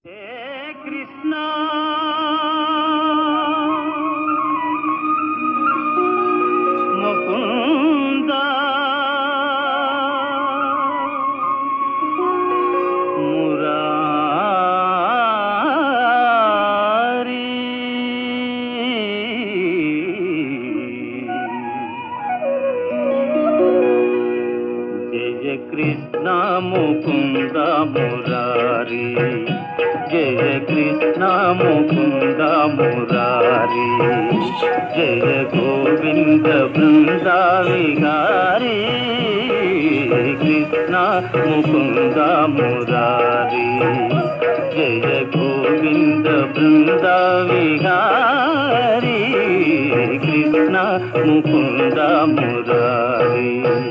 హే కృష్ణ ముకుంద మురారి జయ కృష్ణ ముకుంద మురారి జయ కృష్ణ ముకుంద మురారి జయ గోవింద బృంద విహారి కృష్ణ ముకుంద మురారి జయ గోవింద బృంద విహారి కృష్ణ ముకుంద మురారి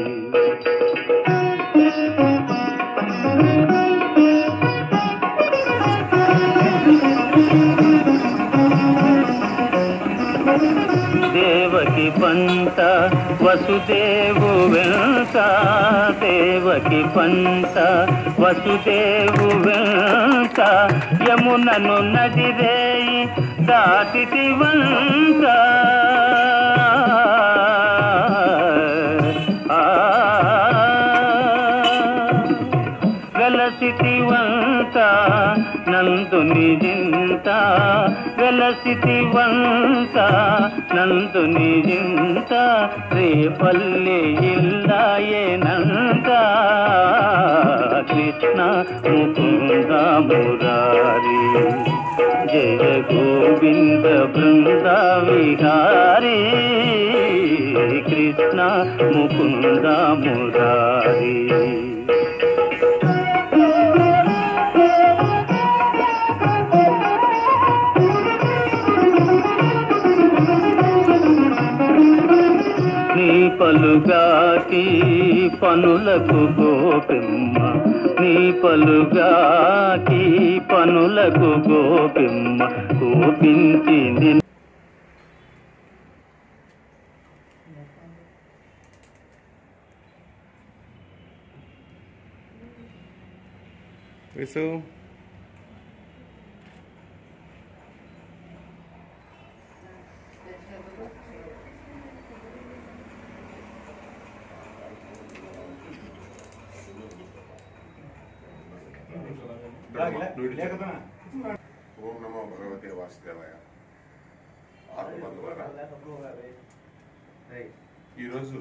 దేవకి పంట వసుదేవు వెంట దేవకి పంట వసుదేవు వెంట యమునను నదిరేయి దాటితి వంట వెలసితి వంట నందుని జింత వెలసితి వంట నందుని జింత రేపల్లి ఇల్లాయేనంత కృష్ణ ముకుంద మురారి జయ గోవింద బృంద విహారీ కృష్ణ ముకుంద మురారి నీ పలుగాకి పనులకు గోపిమ్మ నీ పలుగాకి పనులకు గోపిమ్మ గోపించి నిన్ను విసు ఓం నమో భగవతే వాసుదేవాయ ఆత్మబంధువారా ఈరోజు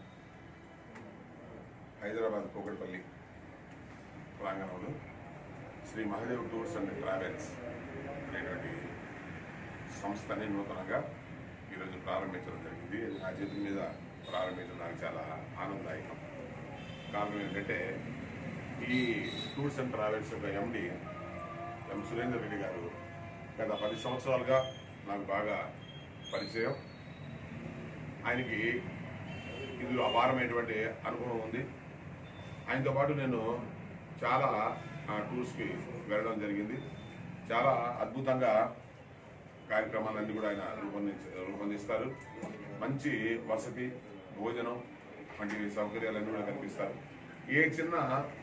హైదరాబాద్ కోకట్పల్లి ప్రాంగణంలో Shri Mahadev tours and travels అనేటువంటి సంస్థని నూతనంగా ఈరోజు ప్రారంభించడం జరిగింది నా చేతుల మీద ప్రారంభించడం నాకు చాలా ఆనందదాయకం కారణం ఏంటంటే ఈ టూర్స్ అండ్ ట్రావెల్స్ యొక్క ఎండి ఎం సురేందర్ రెడ్డి గారు గత పది సంవత్సరాలుగా నాకు బాగా పరిచయం ఆయనకి ఇందులో అపారమైనటువంటి అనుభవం ఉంది ఆయనతో పాటు నేను చాలా ఆ, టూర్స్కి వెళ్ళడం జరిగింది చాలా అద్భుతంగా కార్యక్రమాలన్నీ కూడా ఆయన రూపొందించ రూపొందిస్తారు మంచి వసతి భోజనం వంటి సౌకర్యాలన్నీ కూడా కల్పిస్తారు ఏ చిన్న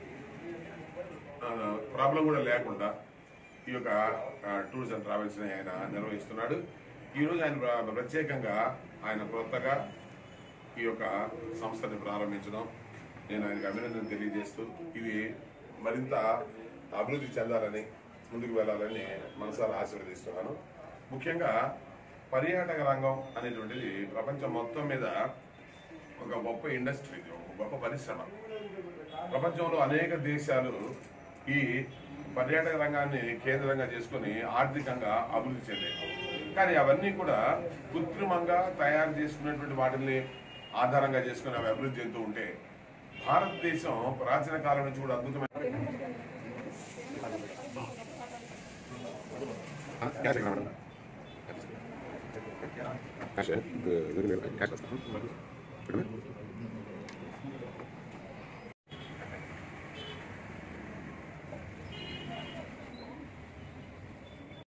ప్రాబ్లం కూడా లేకుండా ఈ యొక్క టూర్స్ అండ్ ట్రావెల్స్ ని ఆయన నిర్వహిస్తున్నాడు ఈ రోజు ఆయన ప్ర- ప్రత్యేకంగా ఆయన కొత్తగా ఈ యొక్క సంస్థని ప్రారంభించడం నేను ఆయనకు అభినందన తెలియజేస్తూ ఇది మరింత అభివృద్ధి చెందాలని ముందుకు వెళ్ళాలని మనసారా ఆశీర్వదిస్తున్నాను ముఖ్యంగా పర్యాటక రంగం అనేటువంటిది ప్రపంచం మొత్తం మీద ఒక గొప్ప ఇండస్ట్రీ ఇది, ఒక గొప్ప పరిశ్రమ ప్రపంచంలో అనేక దేశాలు ఈ పర్యాటక రంగాన్ని కేంద్రంగా చేసుకొని ఆర్థికంగా అభివృద్ధి చెందాయి కానీ అవన్నీ కూడా కృత్రిమంగా తయారు చేసుకున్నటువంటి వాటిని ఆధారంగా చేసుకుని అవి అభివృద్ధి చెందుతూ ఉంటే భారతదేశం ప్రాచీన కాలం నుంచి కూడా అద్భుతమైన క్యాష్ ఎక్కడ మేడం క్యాష్ క్యాష్ వస్తాను